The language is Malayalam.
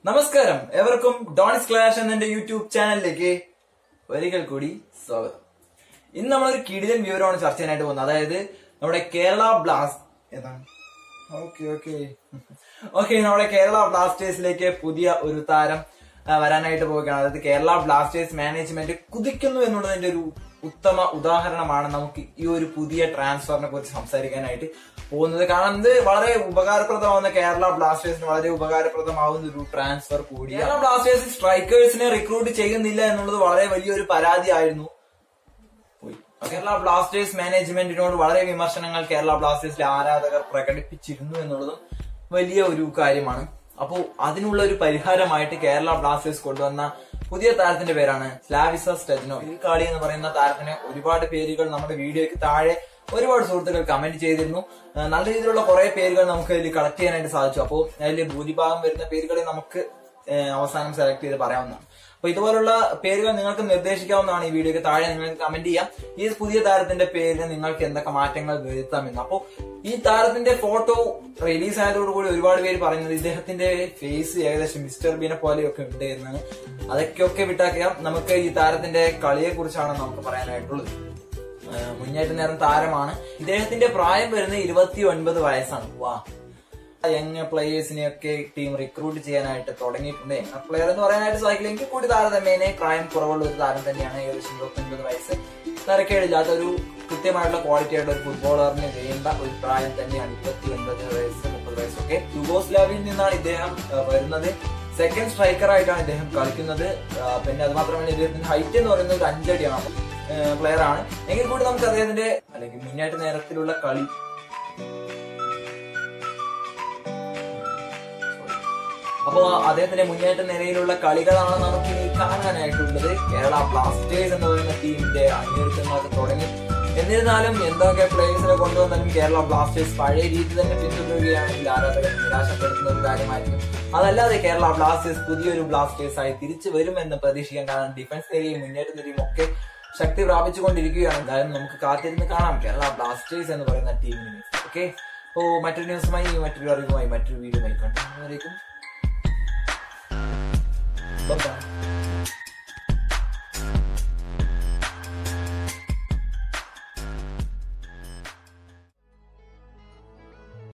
നമസ്കാരം എവർക്കും ഡോണിസ് ക്ലാഷ് എന്ന യൂട്യൂബ് ചാനലിലേക്ക് ഒരിക്കൽ കൂടി സ്വാഗതം ഇന്ന് നമ്മളൊരു കിടിലൻ വിവരമാണ് ചർച്ച ചെയ്യാനായിട്ട് പോകുന്നത് അതായത് നമ്മുടെ കേരള ബ്ലാസ്റ്റ് ഏതാണ് ഓക്കെ ഓക്കെ ഓക്കെ നമ്മുടെ കേരള ബ്ലാസ്റ്റേഴ്സിലേക്ക് പുതിയ ഒരു താരം ആ, വരാനായിട്ട് പോവുകയാണ് അതായത് കേരള ബ്ലാസ്റ്റേഴ്സ് മാനേജ്മെന്റ് കുതിക്കുന്നു എന്നുള്ളതിന്റെ ഒരു ഉത്തമ ഉദാഹരണമാണ് നമുക്ക് ഈ ഒരു പുതിയ ട്രാൻസ്ഫറിനെ കുറിച്ച് സംസാരിക്കാനായിട്ട് പോകുന്നത് കാരണം ഇത് വളരെ ഉപകാരപ്രദമാവുന്ന കേരള ബ്ലാസ്റ്റേഴ്സിന് വളരെ ഉപകാരപ്രദമാവുന്ന ഒരു ട്രാൻസ്ഫർ കൂടി കേരള ബ്ലാസ്റ്റേഴ്സ് സ്ട്രൈക്കേഴ്സിനെ റിക്രൂട്ട് ചെയ്യുന്നില്ല എന്നുള്ളത് വളരെ വലിയൊരു പരാതിയായിരുന്നു പോയി കേരള ബ്ലാസ്റ്റേഴ്സ് മാനേജ്മെന്റിനോട് വളരെ വിമർശനങ്ങൾ കേരള ബ്ലാസ്റ്റേഴ്സിലെ ആരാധകർ പ്രകടിപ്പിച്ചിരുന്നു എന്നുള്ളതും വലിയ ഒരു കാര്യമാണ് അപ്പോൾ അതിനുള്ള ഒരു പരിഹാരമായിട്ട് കേരള ബ്ലാസ്റ്റേഴ്സ് കൊണ്ടുവന്ന പുതിയ താരത്തിന്റെ പേരാണ് സ്ലാവിസ സ്റ്റെജനോ ഈ കാളി എന്ന് പറയുന്ന താരത്തിന് ഒരുപാട് പേരുകൾ നമ്മുടെ വീഡിയോയ്ക്ക് താഴെ ഒരുപാട് സുഹൃത്തുക്കൾ കമന്റ് ചെയ്തിരുന്നു ആ, നല്ല രീതിയിലുള്ള കുറെ പേരുകൾ നമുക്ക് അതിൽ കളക്ട് ചെയ്യാനായിട്ട് സാധിച്ചു അപ്പോൾ അതിൽ ഭൂരിഭാഗം വരുന്ന പേരുകളെ നമുക്ക് ഏഹ് അവസാനം സെലക്ട് ചെയ്ത് പറയാവുന്നതാണ് അപ്പൊ ഇതുപോലുള്ള പേരുകൾ നിങ്ങൾക്ക് നിർദ്ദേശിക്കാവുന്നതാണ് ഈ വീഡിയോക്ക് താഴെ നിങ്ങൾക്ക് കമന്റ് ചെയ്യാം ഈ പുതിയ താരത്തിന്റെ പേരിന് നിങ്ങൾക്ക് എന്തൊക്കെ മാറ്റങ്ങൾ വരുത്താമെന്ന് അപ്പോ ഈ താരത്തിന്റെ ഫോട്ടോ റിലീസ് ആയതോടുകൂടി ഒരുപാട് പേര് പറയുന്നത് ഇദ്ദേഹത്തിന്റെ ഫേസ് ഏകദേശം മിസ്റ്റർ ബീനെ പോലെയൊക്കെ ഉണ്ട് എന്നാണ് അതൊക്കെയൊക്കെ വിട്ടാക്കാം നമുക്ക് ഈ താരത്തിന്റെ കളിയെ കുറിച്ചാണ് നമുക്ക് പറയാനായിട്ടുള്ളത് ഏഹ് മുന്നേറ്റ നേരം താരമാണ് ഇദ്ദേഹത്തിന്റെ പ്രായം വരുന്നത് ഇരുപത്തി ഒൻപത് വയസ്സാണ് വാ യങ് പ്ലേയേഴ്സിനെയൊക്കെ ടീം റിക്രൂട്ട് ചെയ്യാനായിട്ട് തുടങ്ങിയിട്ടുണ്ട് യങ് പ്ലെയർ എന്ന് പറയാനായിട്ട് സാധിക്കില്ലെങ്കിൽ കൂടി താരതമ്യേനെ പ്രായം കുറവുള്ള ഒരു താരം തന്നെയാണ് ഏകദേശം ഇരുപത്തൊൻപത് വയസ്സ് തരക്കേടില്ലാത്ത ഒരു കൃത്യമായിട്ടുള്ള ക്വാളിറ്റി ആയിട്ടുള്ള ഒരു ഫുട്ബോളറിന് വേണ്ട ഒരു പ്രായം തന്നെയാണ് ഇരുപത്തി ഒൻപത് വയസ്സ് മുപ്പത് വയസ്സൊക്കെ യുഗോസ്ലാവിയിൽ നിന്നാണ് ഇദ്ദേഹം ആ, വരുന്നത് സെക്കൻഡ് സ്ട്രൈക്കർ ആയിട്ടാണ് ഇദ്ദേഹം കളിക്കുന്നത് ആ, പിന്നെ അത് മാത്രമല്ല ഇദ്ദേഹത്തിന്റെ ഹൈറ്റ് എന്ന് പറയുന്നത് ഒരു അഞ്ചടിയാണ് പ്ലെയർ ആണ് എങ്കിൽ കൂടി നമുക്ക് അദ്ദേഹത്തിന്റെ അല്ലെങ്കിൽ മുന്നേറ്റ നേരത്തിലുള്ള കളി അപ്പോ അദ്ദേഹത്തിന്റെ മുന്നേറ്റ നിരയിലുള്ള കളികളാണ് നമുക്ക് ഇനി കാണാനായിട്ടുള്ളത് കേരള ബ്ലാസ്റ്റേഴ്സ് എന്ന് പറയുന്ന ടീമിന്റെ അന്വേഷണങ്ങളൊക്കെ തുടങ്ങി എന്നിരുന്നാലും എന്തൊക്കെ പ്ലേയേഴ്സിനെ കൊണ്ടുവന്നാലും കേരള ബ്ലാസ്റ്റേഴ്സ് പഴയ രീതി തന്നെ പിന്തുടരുകയാണെങ്കിൽ ആരാധകരെ നിരാശപ്പെടുത്തുന്ന ഒരു കാര്യമായിരിക്കും അതല്ലാതെ കേരള ബ്ലാസ്റ്റേഴ്സ് പുതിയൊരു ബ്ലാസ്റ്റേഴ്സ് ആയി തിരിച്ചു വരുമെന്ന് പ്രതീക്ഷിക്കാൻ കാരണം ഡിഫൻസ് നിരയും മുന്നേറ്റ നിരയും ഒക്കെ ശക്തി പ്രാപിച്ചുകൊണ്ടിരിക്കുകയാണ് എന്തായാലും നമുക്ക് കാത്തിരുന്ന് കാണാം കേരള ബ്ലാസ്റ്റേഴ്സ് എന്ന് പറയുന്ന ടീമിന് ഓക്കെ ഓ മറ്റൊരു ന്യൂസുമായി മറ്റൊരു അറിവുമായി മറ്റൊരു വീഡിയോയുമായി കണ്ടുവരേക്കും